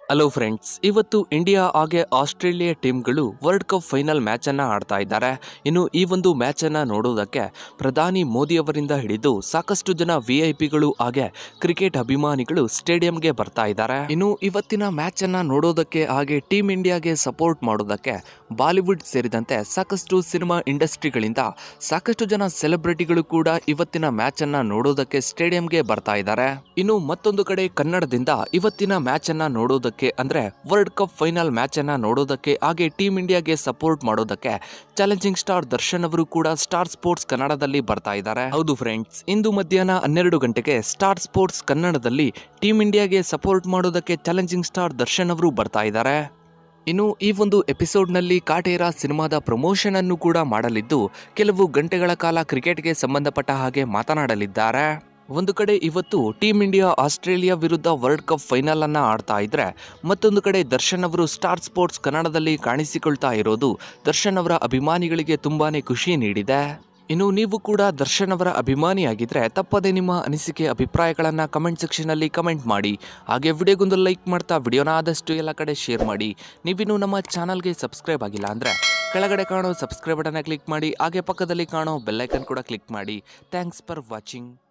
hello friends ಇವತ್ತು India ಹಾಗೆ Australia ಟೀಮ್ಗಳು ವರ್ಲ್ಡ್ ಕಪ್ ಫೈನಲ್ ಮ್ಯಾಚ್ ಅನ್ನ ಆಡ್ತಾ ಇದ್ದಾರೆ ಇನ್ನು ಈ ಒಂದು ಮ್ಯಾಚ್ ಅನ್ನ ನೋಡೋದಕ್ಕೆ ಪ್ರಧಾನಿ ಮೋದಿ ಅವರಿಂದ ಹಿಡಿದು ಸಾಕಷ್ಟು ಜನ ವಿ ಐ ಪಿಗಳು ಹಾಗೆ ಕ್ರಿಕೆಟ್ ಅಭಿಮಾನಿಗಳು ಸ್ಟೇಡಿಯಂಗೆ ಬರ್ತಾ ಇದ್ದಾರೆ ಇನ್ನು ಇವತ್ತಿನ ಮ್ಯಾಚ್ ಅನ್ನ ನೋಡೋದಕ್ಕೆ ಹಾಗೆ ಟೀಮ್ ಇಂಡಿಯಾಗೆ ಸಪೋರ್ಟ್ ಮಾಡೋದಕ್ಕೆ ಬಾಲಿವುಡ್ ಸೇರಿದಂತೆ ಸಾಕಷ್ಟು ಸಿನಿಮಾ ಇಂಡಸ್ಟ್ರಿಗಳಿಂದ ಸಾಕಷ್ಟು ಜನ ಸೆಲೆಬ್ರಿಟಿಗಳು ಕೂಡ ಇವತ್ತಿನ ಮ್ಯಾಚ್ ಅನ್ನ ನೋಡೋದಕ್ಕೆ ಸ್ಟೇಡಿಯಂಗೆ ಬರ್ತಾ ಇದ್ದಾರೆ ಇನ್ನು ಮತ್ತೊಂದು ಕಡೆ ಕನ್ನಡದಿಂದ ಇವತ್ತಿನ ಮ್ಯಾಚ್ ಅನ್ನ ನೋಡೋದಕ್ಕೆ ಅಂದ್ರೆ ವರ್ಲ್ಡ್ ಕಪ್ ಫೈನಲ್ ಮ್ಯಾಚ್ ಅನ್ನ ನೋಡೋದಕ್ಕೆ ಹಾಗೆ ಟೀಮ್ ಇಂಡಿಯಾಗೆ ಸಪೋರ್ಟ್ ಮಾಡೋದಕ್ಕೆ ಚಾಲೆಂಜಿಂಗ್ ಸ್ಟಾರ್ ದರ್ಶನ್ ಅವರು ಕೂಡ ಸ್ಟಾರ್ ಸ್ಪೋರ್ಟ್ಸ್ ಕನ್ನಡದಲ್ಲಿ ಬರ್ತಾ ಇದ್ದಾರೆ ಹೌದು ಫ್ರೆಂಡ್ಸ್ ಇಂದು ಮಧ್ಯಾಹ್ನ ಹನ್ನೆರಡು ಗಂಟೆಗೆ ಸ್ಟಾರ್ ಸ್ಪೋರ್ಟ್ಸ್ ಕನ್ನಡದಲ್ಲಿ ಟೀಮ್ ಇಂಡಿಯಾಗೆ ಸಪೋರ್ಟ್ ಮಾಡೋದಕ್ಕೆ ಚಾಲೆಂಜಿಂಗ್ ಸ್ಟಾರ್ ದರ್ಶನ್ ಅವರು ಬರ್ತಾ ಇದ್ದಾರೆ ಇನ್ನು ಈ ಒಂದು ಎಪಿಸೋಡ್ನಲ್ಲಿ ಕಾಟೇರ ಸಿನಿಮಾದ ಪ್ರಮೋಷನ್ ಅನ್ನು ಕೂಡ ಮಾಡಲಿದ್ದು ಕೆಲವು ಗಂಟೆಗಳ ಕಾಲ ಕ್ರಿಕೆಟ್ಗೆ ಸಂಬಂಧಪಟ್ಟ ಹಾಗೆ ಮಾತನಾಡಲಿದ್ದಾರೆ ಒಂದು ಕಡೆ ಇವತ್ತು ಟೀಮ್ ಇಂಡಿಯಾ ಆಸ್ಟ್ರೇಲಿಯಾ ವಿರುದ್ಧ ವರ್ಲ್ಡ್ ಕಪ್ ಫೈನಲ್ ಅನ್ನ ಆಡ್ತಾ ಇದ್ರೆ ಮತ್ತೊಂದು ಕಡೆ ದರ್ಶನ್ ಅವರು ಸ್ಟಾರ್ ಸ್ಪೋರ್ಟ್ಸ್ ಕನ್ನಡದಲ್ಲಿ ಕಾಣಿಸಿಕೊಳ್ತಾ ಇರೋದು ದರ್ಶನ್ ಅವರ ಅಭಿಮಾನಿಗಳಿಗೆ ತುಂಬಾನೇ ಖುಷಿ ನೀಡಿದೆ ಇನ್ನು ನೀವು ಕೂಡ ದರ್ಶನ್ ಅವರ ಅಭಿಮಾನಿಯಾಗಿದ್ರೆ ತಪ್ಪದೆ ನಿಮ್ಮ ಅನಿಸಿಕೆ ಅಭಿಪ್ರಾಯಗಳನ್ನ ಕಮೆಂಟ್ ಸೆಕ್ಷನ್ ಅಲ್ಲಿ ಕಮೆಂಟ್ ಮಾಡಿ ಹಾಗೆ ವಿಡಿಯೋಗೊಂದು ಲೈಕ್ ಮಾಡ್ತಾ ವಿಡಿಯೋನ ಆದಷ್ಟು ಎಲ್ಲ ಕಡೆ ಶೇರ್ ಮಾಡಿ ನೀವಿನ್ನು ನಮ್ಮ ಚಾನಲ್ಗೆ ಸಬ್ಸ್ಕ್ರೈಬ್ ಆಗಿಲ್ಲ ಅಂದ್ರೆ ಕೆಳಗಡೆ ಕಾಣೋ ಸಬ್ಸ್ಕ್ರೈಬ್ ಬಟನ್ನ ಕ್ಲಿಕ್ ಮಾಡಿ ಹಾಗೆ ಪಕ್ಕದಲ್ಲಿ ಕಾಣೋ ಬೆಲ್ಲೈಕನ್ ಕೂಡ ಕ್ಲಿಕ್ ಮಾಡಿ ಥ್ಯಾಂಕ್ಸ್ ಫಾರ್ ವಾಚಿಂಗ್